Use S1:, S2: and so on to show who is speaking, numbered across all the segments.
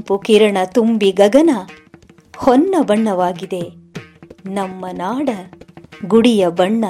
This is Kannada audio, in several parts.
S1: ಕೆಂಪು ಕಿರಣ ತುಂಬಿ ಗಗನ ಹೊನ್ನ ಬಣ್ಣವಾಗಿದೆ ನಮ್ಮ ನಾಡ ಗುಡಿಯ ಬಣ್ಣ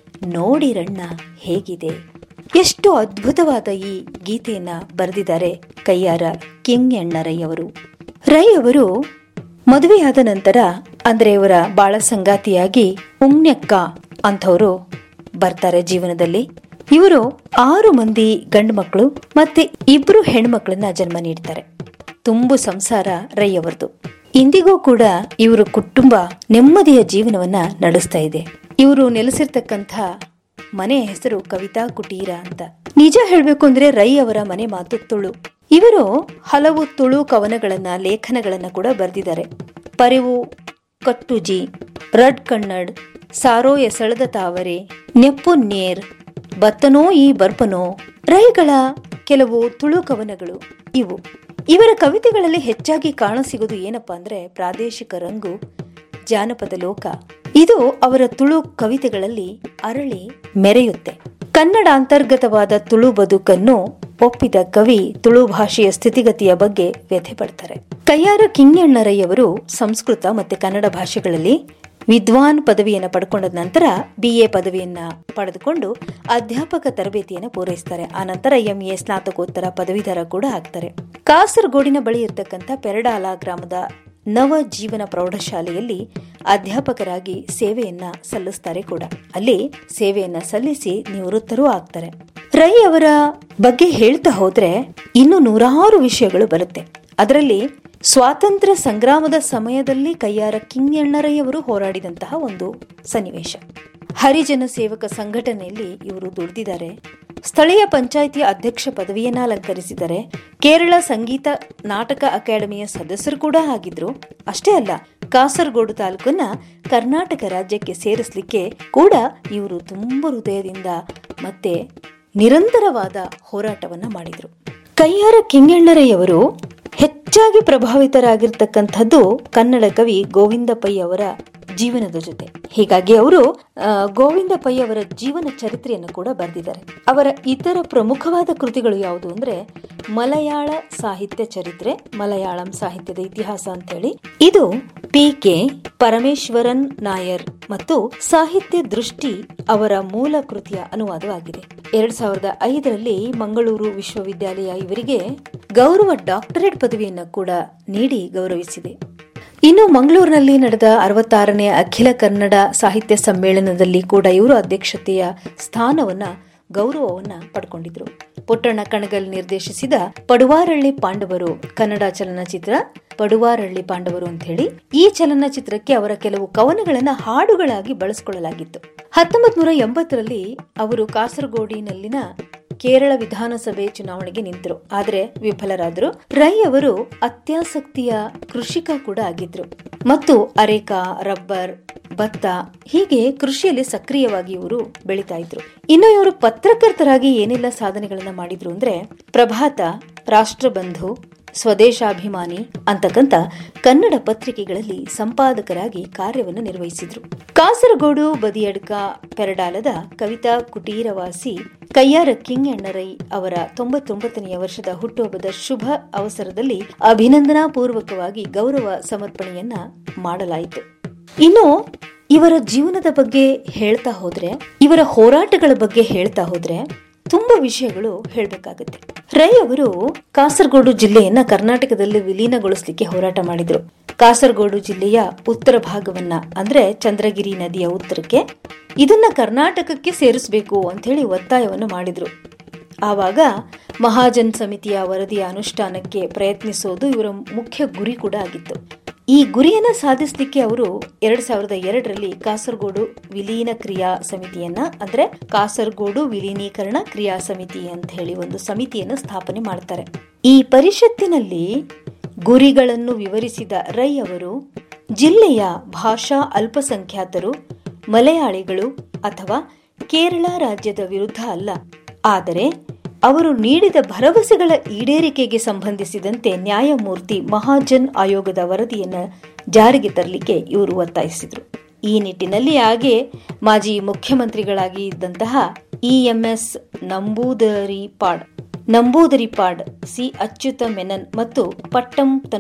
S1: ನೋಡಿರಣ್ಣ ಹೇಗಿದೆ ಎಷ್ಟು ಅದ್ಭುತವಾದ ಈ ಗೀತೆಯನ್ನ ಬರೆದಿದ್ದಾರೆ ಕೈಯಾರ ಕಿಂಗಣ್ಣರಯ್ಯವರು ರೈ ಅವರು ಮದುವೆಯಾದ ನಂತರ ಅಂದ್ರೆ ಇವರ ಬಾಳ ಸಂಗಾತಿಯಾಗಿ ಉಮ್ನೆಕ್ಕ ಅಂಥವರು ಬರ್ತಾರೆ ಜೀವನದಲ್ಲಿ ಇವರು ಆರು ಮಂದಿ ಗಂಡು ಮಕ್ಕಳು ಮತ್ತೆ ಇಬ್ರು ಹೆಣ್ಮಕ್ಳನ್ನ ಜನ್ಮ ನೀಡ್ತಾರೆ ತುಂಬು ಸಂಸಾರ ರೈ ಅವರದು ಇಂದಿಗೂ ಕೂಡ ಇವರು ಕುಟುಂಬ ನೆಮ್ಮದಿಯ ಜೀವನವನ್ನ ನಡೆಸ್ತಾ ಇದೆ ಇವರು ನೆಲೆಸಿರ್ತಕ್ಕಂಥ ಮನೆ ಹೆಸರು ಕವಿತಾ ಕುಟೀರ ಅಂತ ನಿಜ ಹೇಳ್ಬೇಕು ಅಂದ್ರೆ ರೈ ಅವರ ಮನೆ ಮಾತು ತುಳು ಇವರು ಹಲವು ತುಳು ಕವನಗಳನ್ನ ಲೇಖನಗಳನ್ನ ಕೂಡ ಬರೆದಿದ್ದಾರೆ ಪರಿವು ಕಟ್ಟುಜಿ ರಡ್ ಕಣ್ಣಡ್ ಸಾರೋ ಎಸಳದ ತಾವರೆ ನೆಪ್ಪು ನೇರ್ ಬತ್ತನೋ ಈ ಬರ್ಪನೋ ರೈಗಳ ಕೆಲವು ತುಳು ಕವನಗಳು ಇವು ಇವರ ಕವಿತೆಗಳಲ್ಲಿ ಹೆಚ್ಚಾಗಿ ಕಾಣಸಿಗೋದು ಏನಪ್ಪಾ ಅಂದ್ರೆ ಪ್ರಾದೇಶಿಕ ರಂಗು ಜಾನಪದ ಲೋಕ ಇದು ಅವರ ತುಳು ಕವಿತೆಗಳಲ್ಲಿ ಅರಳಿ ಮೆರೆಯುತ್ತೆ ಕನ್ನಡ ಅಂತರ್ಗತವಾದ ತುಳು ಬದುಕನ್ನು ಒಪ್ಪಿದ ಕವಿ ತುಳು ಭಾಷೆಯ ಸ್ಥಿತಿಗತಿಯ ಬಗ್ಗೆ ವ್ಯಥೆ ಪಡ್ತಾರೆ ಕಯ್ಯಾರ ಕಿಂಗಣ್ಣರಯ್ಯವರು ಸಂಸ್ಕೃತ ಮತ್ತೆ ಕನ್ನಡ ಭಾಷೆಗಳಲ್ಲಿ ವಿದ್ವಾನ್ ಪದವಿಯನ್ನು ಪಡ್ಕೊಂಡ ನಂತರ ಬಿ ಎ ಪದವಿಯನ್ನ ಪಡೆದುಕೊಂಡು ಅಧ್ಯಾಪಕ ತರಬೇತಿಯನ್ನು ಪೂರೈಸ್ತಾರೆ ಆ ನಂತರ ಎಂ ಎ ಸ್ನಾತಕೋತ್ತರ ಪದವೀಧರ ಕೂಡ ಆಗ್ತಾರೆ ಕಾಸರಗೋಡಿನ ಬಳಿ ಇರತಕ್ಕಂಥ ಪೆರಡಾಲ ಗ್ರಾಮದ ನವ ಜೀವನ ಪ್ರೌಢಶಾಲೆಯಲ್ಲಿ ಅಧ್ಯಾಪಕರಾಗಿ ಸೇವೆಯನ್ನ ಸಲ್ಲಿಸ್ತಾರೆ ಕೂಡ ಅಲ್ಲಿ ಸೇವೆಯನ್ನ ಸಲ್ಲಿಸಿ ನಿವೃತ್ತರೂ ಆಗ್ತಾರೆ ರೈ ಅವರ ಬಗ್ಗೆ ಹೇಳ್ತಾ ಹೋದ್ರೆ ಇನ್ನು ನೂರಾರು ವಿಷಯಗಳು ಬರುತ್ತೆ ಅದರಲ್ಲಿ ಸ್ವಾತಂತ್ರ್ಯ ಸಂಗ್ರಾಮದ ಸಮಯದಲ್ಲಿ ಕೈಯಾರ ಕಿಂಗಣ್ಣರಯ್ಯವರು ಹೋರಾಡಿದಂತಹ ಒಂದು ಸನ್ನಿವೇಶ ಹರಿಜನ ಸೇವಕ ಸಂಘಟನೆಯಲ್ಲಿ ಇವರು ದುಡಿದಿದ್ದಾರೆ ಸ್ಥಳೀಯ ಪಂಚಾಯಿತಿಯ ಅಧ್ಯಕ್ಷ ಪದವಿಯನ್ನ ಅಲಂಕರಿಸಿದ್ದಾರೆ ಕೇರಳ ಸಂಗೀತ ನಾಟಕ ಅಕಾಡೆಮಿಯ ಸದಸ್ಯರು ಕೂಡ ಆಗಿದ್ರು ಅಷ್ಟೇ ಅಲ್ಲ ಕಾಸರಗೋಡು ತಾಲೂಕನ್ನ ಕರ್ನಾಟಕ ರಾಜ್ಯಕ್ಕೆ ಸೇರಿಸಲಿಕ್ಕೆ ಕೂಡ ಇವರು ತುಂಬ ಹೃದಯದಿಂದ ಮತ್ತೆ ನಿರಂತರವಾದ ಹೋರಾಟವನ್ನ ಮಾಡಿದ್ರು ಕೈಯಾರ ಕಿಂಗಣ್ಣರಯ್ಯವರು ಹೆಚ್ಚಾಗಿ ಪ್ರಭಾವಿತರಾಗಿರ್ತಕ್ಕಂಥದ್ದು ಕನ್ನಡ ಕವಿ ಗೋವಿಂದ ಪೈ ಅವರ ಜೀವನದ ಜೊತೆ ಹೀಗಾಗಿ ಅವರು ಗೋವಿಂದ ಪೈ ಅವರ ಜೀವನ ಚರಿತ್ರೆಯನ್ನು ಕೂಡ ಬರೆದಿದ್ದಾರೆ ಅವರ ಇತರ ಪ್ರಮುಖವಾದ ಕೃತಿಗಳು ಯಾವುದು ಅಂದ್ರೆ ಮಲಯಾಳ ಸಾಹಿತ್ಯ ಚರಿತ್ರೆ ಮಲಯಾಳಂ ಸಾಹಿತ್ಯದ ಇತಿಹಾಸ ಅಂತ ಹೇಳಿ ಇದು ಪಿ ಕೆ ಪರಮೇಶ್ವರನ್ ನಾಯರ್ ಮತ್ತು ಸಾಹಿತ್ಯ ದೃಷ್ಟಿ ಅವರ ಮೂಲ ಕೃತಿಯ ಅನುವಾದವಾಗಿದೆ ಎರಡ್ ಸಾವಿರದ ಐದರಲ್ಲಿ ಮಂಗಳೂರು ವಿಶ್ವವಿದ್ಯಾಲಯ ಇವರಿಗೆ ಗೌರವ ಡಾಕ್ಟರೇಟ್ ಪದವಿಯನ್ನು ಕೂಡ ನೀಡಿ ಗೌರವಿಸಿದೆ ಇನ್ನು ಮಂಗಳೂರಿನಲ್ಲಿ ನಡೆದ ಅರವತ್ತಾರನೇ ಅಖಿಲ ಕನ್ನಡ ಸಾಹಿತ್ಯ ಸಮ್ಮೇಳನದಲ್ಲಿ ಕೂಡ ಇವರು ಅಧ್ಯಕ್ಷತೆಯ ಸ್ಥಾನವನ್ನ ಗೌರವವನ್ನ ಪಡ್ಕೊಂಡಿದ್ರು ಪುಟ್ಟಣ್ಣ ಕಣಗಲ್ ನಿರ್ದೇಶಿಸಿದ ಪಡುವಾರಳ್ಳಿ ಪಾಂಡವರು ಕನ್ನಡ ಚಲನಚಿತ್ರ ಪಡುವಾರಳ್ಳಿ ಪಾಂಡವರು ಅಂತ ಹೇಳಿ ಈ ಚಲನಚಿತ್ರಕ್ಕೆ ಅವರ ಕೆಲವು ಕವನಗಳನ್ನ ಹಾಡುಗಳಾಗಿ ಬಳಸಿಕೊಳ್ಳಲಾಗಿತ್ತು ಹತ್ತೊಂಬತ್ ನೂರ ಎಂಬತ್ತರಲ್ಲಿ ಅವರು ಕಾಸರಗೋಡಿನಲ್ಲಿನ ಕೇರಳ ವಿಧಾನಸಭೆ ಚುನಾವಣೆಗೆ ನಿಂತರು ಆದರೆ ವಿಫಲರಾದರು ರೈ ಅವರು ಅತ್ಯಾಸಕ್ತಿಯ ಕೃಷಿಕ ಕೂಡ ಆಗಿದ್ರು ಮತ್ತು ಅರೇಕಾ ರಬ್ಬರ್ ಭತ್ತ ಹೀಗೆ ಕೃಷಿಯಲ್ಲಿ ಸಕ್ರಿಯವಾಗಿ ಇವರು ಬೆಳೀತಾ ಇದ್ರು ಇನ್ನು ಇವರು ಪತ್ರಕರ್ತರಾಗಿ ಏನೆಲ್ಲ ಸಾಧನೆಗಳನ್ನ ಮಾಡಿದ್ರು ಅಂದ್ರೆ ಪ್ರಭಾತ ರಾಷ್ಟ್ರಬಂಧು ಸ್ವದೇಶಾಭಿಮಾನಿ ಅಂತಕ್ಕಂಥ ಕನ್ನಡ ಪತ್ರಿಕೆಗಳಲ್ಲಿ ಸಂಪಾದಕರಾಗಿ ಕಾರ್ಯವನ್ನು ನಿರ್ವಹಿಸಿದ್ರು ಕಾಸರಗೋಡು ಬದಿಯಡ್ಕ ಪೆರಡಾಲದ ಕವಿತಾ ಕುಟೀರವಾಸಿ ಕಯ್ಯಾರ ಕಿಂಗಣ್ಣರೈ ಅವರ ತೊಂಬತ್ತೊಂಬತ್ತನೆಯ ವರ್ಷದ ಹುಟ್ಟುಹಬ್ಬದ ಶುಭ ಅವಸರದಲ್ಲಿ ಅಭಿನಂದನಾ ಪೂರ್ವಕವಾಗಿ ಗೌರವ ಸಮರ್ಪಣೆಯನ್ನ ಮಾಡಲಾಯಿತು ಇನ್ನು ಇವರ ಜೀವನದ ಬಗ್ಗೆ ಹೇಳ್ತಾ ಹೋದ್ರೆ ಇವರ ಹೋರಾಟಗಳ ಬಗ್ಗೆ ಹೇಳ್ತಾ ಹೋದ್ರೆ ತುಂಬಾ ವಿಷಯಗಳು ಹೇಳಬೇಕಾಗುತ್ತೆ ರೈ ಅವರು ಕಾಸರಗೋಡು ಜಿಲ್ಲೆಯನ್ನ ಕರ್ನಾಟಕದಲ್ಲಿ ವಿಲೀನಗೊಳಿಸಲಿಕ್ಕೆ ಹೋರಾಟ ಮಾಡಿದ್ರು ಕಾಸರಗೋಡು ಜಿಲ್ಲೆಯ ಉತ್ತರ ಭಾಗವನ್ನ ಅಂದ್ರೆ ಚಂದ್ರಗಿರಿ ನದಿಯ ಉತ್ತರಕ್ಕೆ ಇದನ್ನ ಕರ್ನಾಟಕಕ್ಕೆ ಸೇರಿಸಬೇಕು ಅಂತ ಹೇಳಿ ಒತ್ತಾಯವನ್ನು ಮಾಡಿದ್ರು ಆವಾಗ ಮಹಾಜನ್ ಸಮಿತಿಯ ವರದಿಯ ಅನುಷ್ಠಾನಕ್ಕೆ ಪ್ರಯತ್ನಿಸೋದು ಇವರ ಮುಖ್ಯ ಗುರಿ ಕೂಡ ಆಗಿತ್ತು ಈ ಗುರಿಯನ್ನ ಸಾಧಿಸಲಿಕ್ಕೆ ಅವರು ಎರಡ್ ಸಾವಿರದ ಎರಡರಲ್ಲಿ ಕಾಸರಗೋಡು ವಿಲೀನ ಕ್ರಿಯಾ ಸಮಿತಿಯನ್ನ ಅಂದ್ರೆ ಕಾಸರಗೋಡು ವಿಲೀನೀಕರಣ ಕ್ರಿಯಾ ಸಮಿತಿ ಅಂತ ಹೇಳಿ ಒಂದು ಸಮಿತಿಯನ್ನು ಸ್ಥಾಪನೆ ಮಾಡ್ತಾರೆ ಈ ಪರಿಷತ್ತಿನಲ್ಲಿ ಗುರಿಗಳನ್ನು ವಿವರಿಸಿದ ರೈ ಅವರು ಜಿಲ್ಲೆಯ ಭಾಷಾ ಅಲ್ಪಸಂಖ್ಯಾತರು ಮಲಯಾಳಿಗಳು ಅಥವಾ ಕೇರಳ ರಾಜ್ಯದ ವಿರುದ್ಧ ಅಲ್ಲ ಆದರೆ ಅವರು ನೀಡಿದ ಭರವಸೆಗಳ ಈಡೇರಿಕೆಗೆ ಸಂಬಂಧಿಸಿದಂತೆ ನ್ಯಾಯಮೂರ್ತಿ ಮಹಾಜನ್ ಆಯೋಗದ ವರದಿಯನ್ನು ಜಾರಿಗೆ ತರಲಿಕ್ಕೆ ಇವರು ಒತ್ತಾಯಿಸಿದರು ಈ ನಿಟ್ಟಿನಲ್ಲಿ ಹಾಗೆ ಮಾಜಿ ಮುಖ್ಯಮಂತ್ರಿಗಳಾಗಿ ಇದ್ದಂತಹ ಇಎಂಎಸ್ ನಂಬೂದರಿಪಾಡ್ ನಂಬೂದರಿಪಾಡ್ ಸಿ ಅಚ್ಯುತ ಮೆನನ್ ಮತ್ತು ಪಟ್ಟಂ